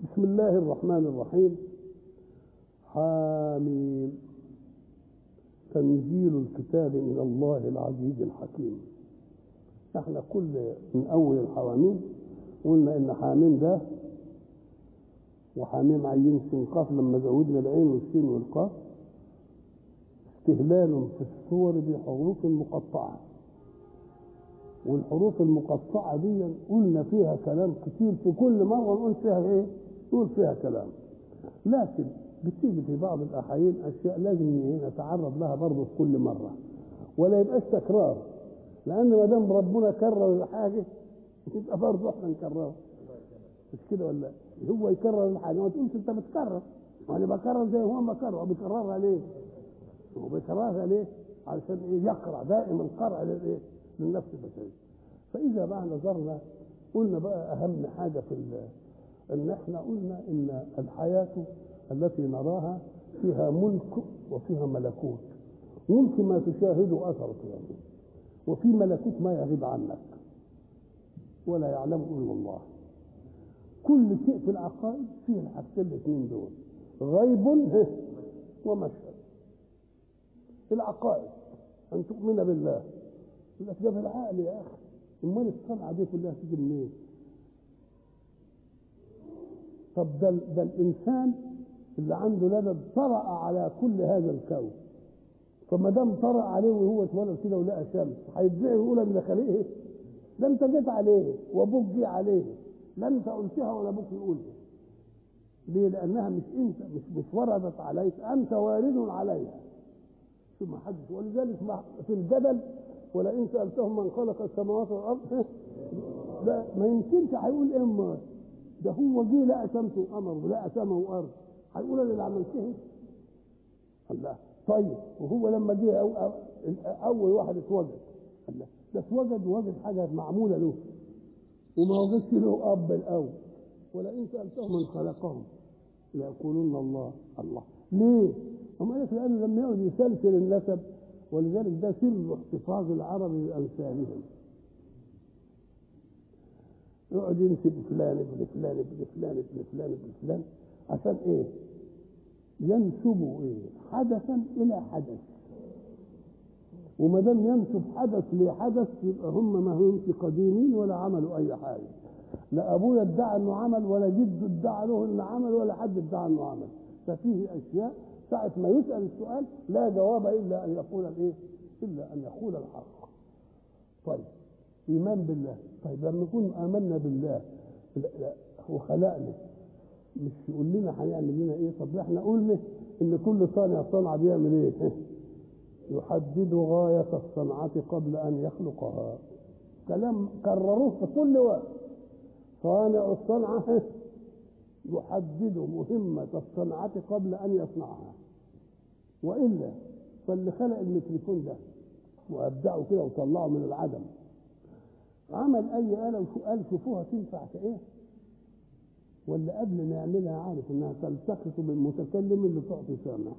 بسم الله الرحمن الرحيم حاميم تنزيل الكتاب من الله العزيز الحكيم احنا كل من اول الحواميم قلنا ان حاميم ده وحاميم عين سين قاف لما زودنا العين والسين والقاف استهلال في الصور بحروف مقطعه والحروف المقطعه دي قلنا فيها كلام كتير في كل مره نقول فيها ايه؟ نقول فيها كلام لكن بتيجي في بعض الاحايين اشياء لازم نتعرض لها برضه في كل مره ولا يبقاش تكرار لان ما دام ربنا كرر الحاجه يبقى برضه احنا نكررها مش كده ولا هو يكرر الحاجه ما تقولش انت بتكرر وانا بكرر زي هو ما كرر بيكررها ليه؟ هو بيكررها ليه؟ علشان ايه يقرا دائما القرع للايه؟ للنفس البشريه فاذا بقى نظرنا قلنا بقى اهم حاجه في ان احنا قلنا ان الحياه التي نراها فيها ملك وفيها ملكوت ملك ما تشاهده اثره يعني وفي ملكوت ما يغيب عنك ولا يعلم الا الله كل شيء في العقائد فيه الحاجتين الاثنين دول غيب ومشهد العقائد ان تؤمن بالله يقول لك ده في العقل يا اخي امال الصنعه دي كلها تيجي منين؟ طب ده ده الانسان اللي عنده لبن طرأ على كل هذا الكون فما دام طرأ عليه وهو اتولد كده ولقى شمس هيدعي ويقول انا خليه ده انت جيت عليه وابوك جه عليه لا انت قلتها ولا ابوك يقولها ليه؟ لانها مش انت مش مش وردت عليك انت وارد عليها ثم حدث ولذلك في الجدل ولئن سالتهم من خلق السماوات والارض لا ما يمكنش هيقول ايه امال ده هو جه لقى شمس وقمر ولقى سماء وارض هيقول انا اللي عملته الله طيب وهو لما جه أو أو اول واحد اتوجد الله ده اتوجد وجد حاجه معموله له وما وجدش له اب الاول ولئن سالتهم من خلقهم ليقولون الله الله ليه؟ هم قال لك لانه لما يقعد يسلسل النسب ولذلك ده سر احتفاظ العرب لانسابهم يقعد ينسب فلان ابن فلان ابن فلان ابن فلان ابن فلان عشان ايه؟ ينسب ايه؟ حدثا الى حدث وما دام ينسب حدث لحدث يبقى هم ما همش قديمين ولا عملوا اي حاجه لا ابويا ادعى انه عمل ولا جده ادعى له انه عمل ولا حد ادعى انه عمل ففيه اشياء ساعة ما يسأل السؤال لا جواب إلا أن يقول الإيه؟ إلا أن يقول الحق. طيب إيمان بالله، طيب لما نكون آمنا بالله لا لا هو خلقنا مش يقول لنا هيعمل لنا إيه؟ طب إحنا قلنا إن كل صانع صنعة بيعمل إيه؟ يحدد غاية الصنعة قبل أن يخلقها. كلام كرروه في كل وقت. صانع الصنعة يحدد مهمة الصنعة قبل أن يصنعها وإلا فاللي خلق الميكروفون ده وأبدعه كده وطلعه من العدم عمل أي آلة وقال شوفوها تنفع في إيه ولا قبل ما يعملها عارف إنها تلتقط بالمتكلم اللي تعطي سامع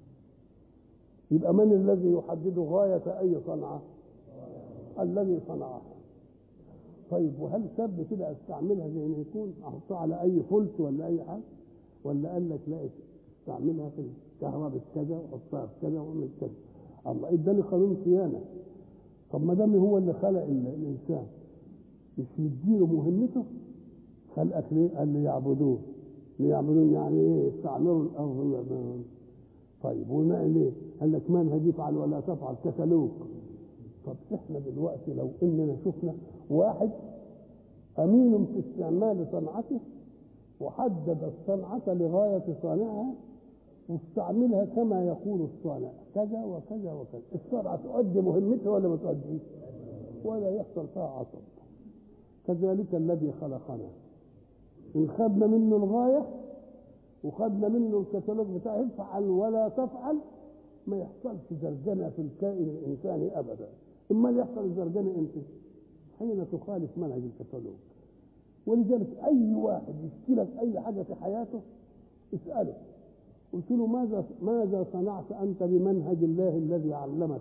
يبقى من الذي يحدد غاية أي صنعة الذي صنعها طيب وهل سب كده استعملها زي ما يكون احطها على اي فلت ولا اي حاجه ولا قال لك لا استعملها في الكهرباء كذا وحطها في كذا واعمل كذا الله اداني قانون صيانه طب ما دام هو اللي خلق الانسان مش يديله مهمته خلقك ليه؟ قال لي يعبدوه ليعبدون يعني ايه استعمروا الارض ويعملون طيب وما ليه؟ قال لك منهج افعل ولا تفعل كتالوج طب احنا دلوقتي لو اننا شفنا واحد امين في استعمال صنعته وحدد الصنعة لغاية صانعها واستعملها كما يقول الصانع كذا وكذا وكذا الصنعة تؤدي مهمتها ولا ما تؤديش ولا يحصل فيها عصب كذلك الذي خلقنا إن خدنا منه الغاية وخدنا منه الكتالوج بتاعه افعل ولا تفعل ما يحصلش زرجنة في الكائن الإنساني أبدا إما يحصل الزرجنة إمتى؟ حين تخالف منهج الكتالوج ولذلك أي واحد يشكي لك أي حاجة في حياته اسأله قلت له ماذا ماذا صنعت أنت بمنهج الله الذي علمك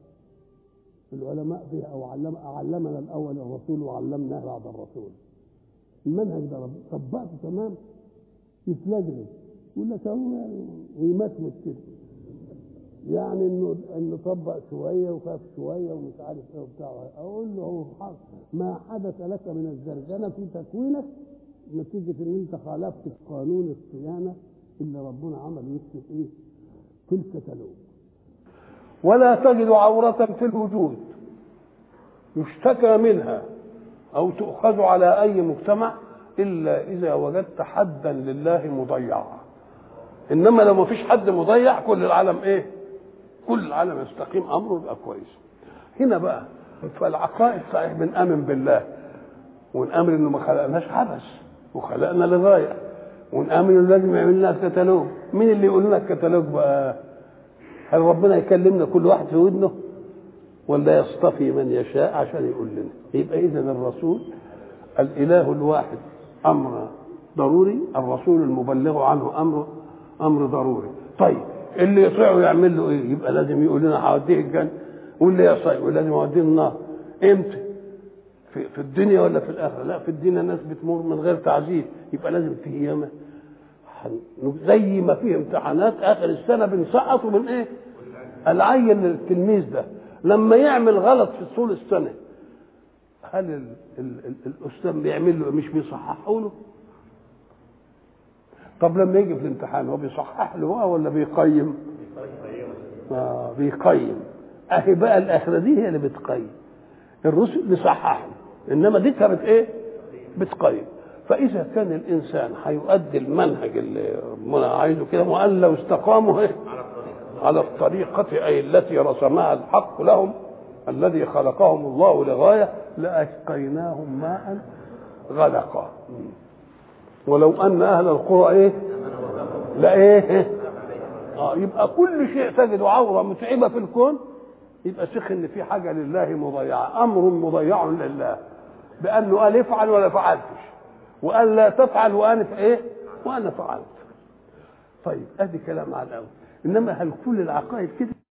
العلماء فيه أو علم علمنا الأول الرسول وعلمنا بعد الرسول المنهج ده طبقته تمام يتلجلج يقول لك اهو ويمتمت كده يعني انه انه طبق شويه وخاف شويه ومش عارف ايه وبتاع اقول له هو ما حدث لك من الزرزنه في تكوينك نتيجه ان انت خالفت قانون الصيانه اللي ربنا عمل يكتب ايه في الكتالوج ولا تجد عورة في الوجود يشتكى منها أو تؤخذ على أي مجتمع إلا إذا وجدت حدا لله مضيعا إنما لو ما فيش حد مضيع كل العالم إيه؟ كل العالم يستقيم أمره يبقى كويس هنا بقى فالعقائد صحيح بنآمن بالله ونآمن إنه ما خلقناش عبث وخلقنا لغاية ونآمن إنه لازم يعمل لنا كتالوج مين اللي يقول لنا الكتالوج بقى؟ هل ربنا يكلمنا كل واحد في ودنه ولا يصطفي من يشاء عشان يقول لنا يبقى اذا الرسول الاله الواحد امر ضروري الرسول المبلغ عنه امر امر ضروري طيب اللي يطيعه يعمل له ايه يبقى لازم يقول لنا هوديه الجنه واللي يعصي يقول لازم اوديه النار امتى في, في الدنيا ولا في الاخره لا في الدنيا الناس بتمر من غير تعذيب يبقى لازم في ايامه زي ما فيه امتحانات اخر السنه بنسقط ومن ايه العين التلميذ ده لما يعمل غلط في طول السنه هل ال ال ال الاستاذ بيعمل له مش بيصححوا له طب لما يجي في الامتحان هو بيصحح له بقى ولا بيقيم آه بيقيم اهي بقى الاخره دي هي اللي بتقيم الرسل بيصححوا انما دي كانت ايه بتقيم فاذا كان الانسان هيؤدي المنهج اللي ربنا عايزه كده وان لو استقاموا ايه على الطريقة أي التي رسمها الحق لهم الذي خلقهم الله لغاية لأسقيناهم ماء غدقا ولو أن أهل القرى إيه لإيه آه يبقى كل شيء تجد عورة متعبة في الكون يبقى شيخ إن في حاجة لله مضيعة أمر مضيع لله بأنه قال افعل ولا فعلتش وقال لا تفعل وأنا إيه وأنا فعلت طيب ادي كلام على الاول انما هل كل العقائد كده